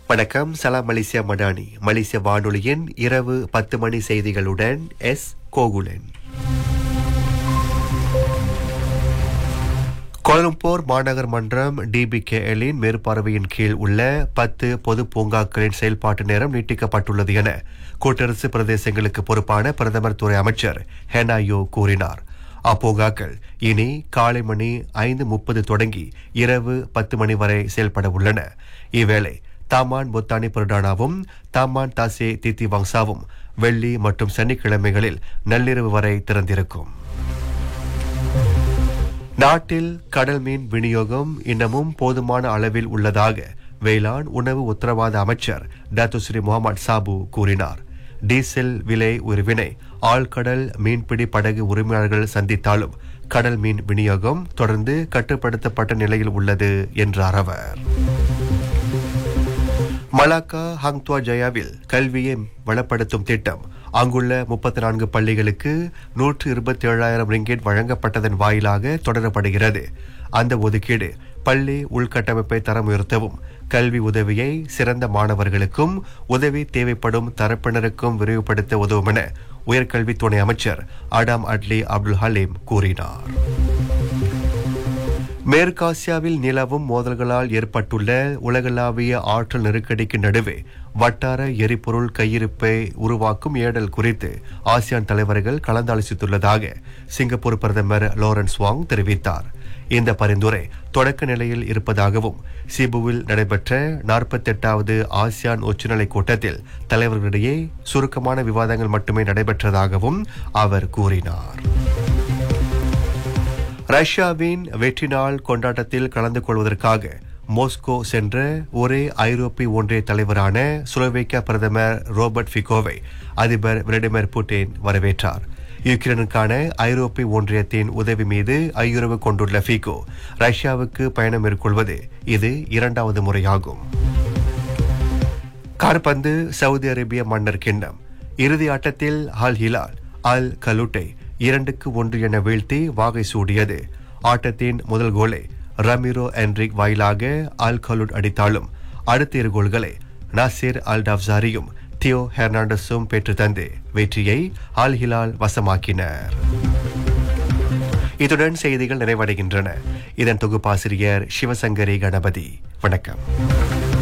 வணக்கம் சலாம் மலேசியா மடானி மலேசிய வானொலியின் இரவு பத்து மணி செய்திகளுடன் எஸ் கோகுலன் கோலம்பூர் மாநகர் மன்றம் டிபிகேஎல்லின் மேற்பார்வையின் கீழ் உள்ள பத்து பொது பூங்காக்களின் செயல்பாட்டு நேரம் நீட்டிக்கப்பட்டுள்ளது என கூட்டரசு பிரதேசங்களுக்கு பொறுப்பான பிரதமர் துறை அமைச்சர் ஹெனாயோ கூறினார் அப்பூங்காக்கள் இனி காலை மணி ஐந்து முப்பது தொடங்கி இரவு பத்து மணி வரை செயல்பட உள்ளன இவ்வேளை தாமான் பொத்தானி புரடானாவும் தாமான் தாசே தித்தி வங்சாவும் வெள்ளி மற்றும் சனிக்கிழமைகளில் நள்ளிரவு வரை திறந்திருக்கும் நாட்டில் கடல் மீன் விநியோகம் இன்னமும் போதுமான அளவில் உள்ளதாக வேளாண் உணவு உத்தரவாத அமைச்சர் டாத்துஸ்ரீ முகமது சாபு கூறினார் டீசல் விலை உயர்வினை ஆழ்கடல் மீன்பிடி படகு உரிமையாளர்கள் சந்தித்தாலும் கடல் மீன் விநியோகம் தொடர்ந்து கட்டுப்படுத்தப்பட்ட நிலையில் உள்ளது என்றார் அவர் மலாக்கா ஹங்துவா ஜயாவில் கல்வியை வளப்படுத்தும் திட்டம் அங்குள்ள முப்பத்தி நான்கு பள்ளிகளுக்கு நூற்று இருபத்தி ஏழாயிரம் ரிங்கெட் வழங்கப்பட்டதன் வாயிலாக தொடரப்படுகிறது அந்த ஒதுக்கீடு பள்ளி உள்கட்டமைப்பை தரம் உயர்த்தவும் கல்வி உதவியை சிறந்த மாணவர்களுக்கும் உதவி தேவைப்படும் தரப்பினருக்கும் விரிவுபடுத்த உதவும் என உயர்கல்வி துணை அமைச்சர் அடாம் அட்லி அப்துல் ஹலீம் கூறினார் மேற்காசியாவில் நிலவும் மோதல்களால் ஏற்பட்டுள்ள உலகளாவிய ஆற்றல் நெருக்கடிக்கு நடுவே வட்டார எரிபொருள் கையிருப்பை உருவாக்கும் ஏடல் குறித்து ஆசியான் தலைவர்கள் கலந்தாலோசித்துள்ளதாக சிங்கப்பூர் பிரதமர் லாரன்ஸ் வாங் தெரிவித்தார் இந்த பரிந்துரை தொடக்க நிலையில் இருப்பதாகவும் சிபுவில் நடைபெற்ற நாற்பத்தெட்டாவது ஆசியான் உச்சநிலை கூட்டத்தில் தலைவர்களிடையே சுருக்கமான விவாதங்கள் மட்டுமே நடைபெற்றதாகவும் அவர் கூறினார் ரஷ்யாவின் வெற்றி நாள் கொண்டாட்டத்தில் கலந்து கொள்வதற்காக மோஸ்கோ சென்ற ஒரே ஐரோப்பிய ஒன்றிய தலைவரான சுலோவேக்கியா பிரதமர் ரோபர்ட் ஃபிகோவை அதிபர் விளாடிமிர் புட்டின் வரவேற்றார் யுக்ரைனுக்கான ஐரோப்பிய ஒன்றியத்தின் உதவி மீது ஐயுறவு கொண்டுள்ள ஃபிகோ ரஷ்யாவுக்கு பயணம் மேற்கொள்வது இது இரண்டாவது முறையாகும் கார்பந்து சவுதி அரேபிய மன்னர் கிண்ணம் இறுதி ஆட்டத்தில் அல் ஹிலால் அல் கலுட்டை இரண்டுக்கு ஒன்று என வீழ்த்தி வாகை சூடியது ஆட்டத்தின் முதல் கோலை ரமிரோ என்ரிக் வாயிலாக அல் கலுட் அடித்தாலும் அடுத்த இரு கோல்களை நாசிர் அல் டப்சாரியும் தியோ ஹெர்னாண்டஸும் பெற்று தந்து வெற்றியை அல் ஹிலால் வசமாக்கினர் இத்துடன் செய்திகள் நிறைவடைகின்றன இதன் தொகுப்பாசிரியர் சிவசங்கரி கணபதி வணக்கம்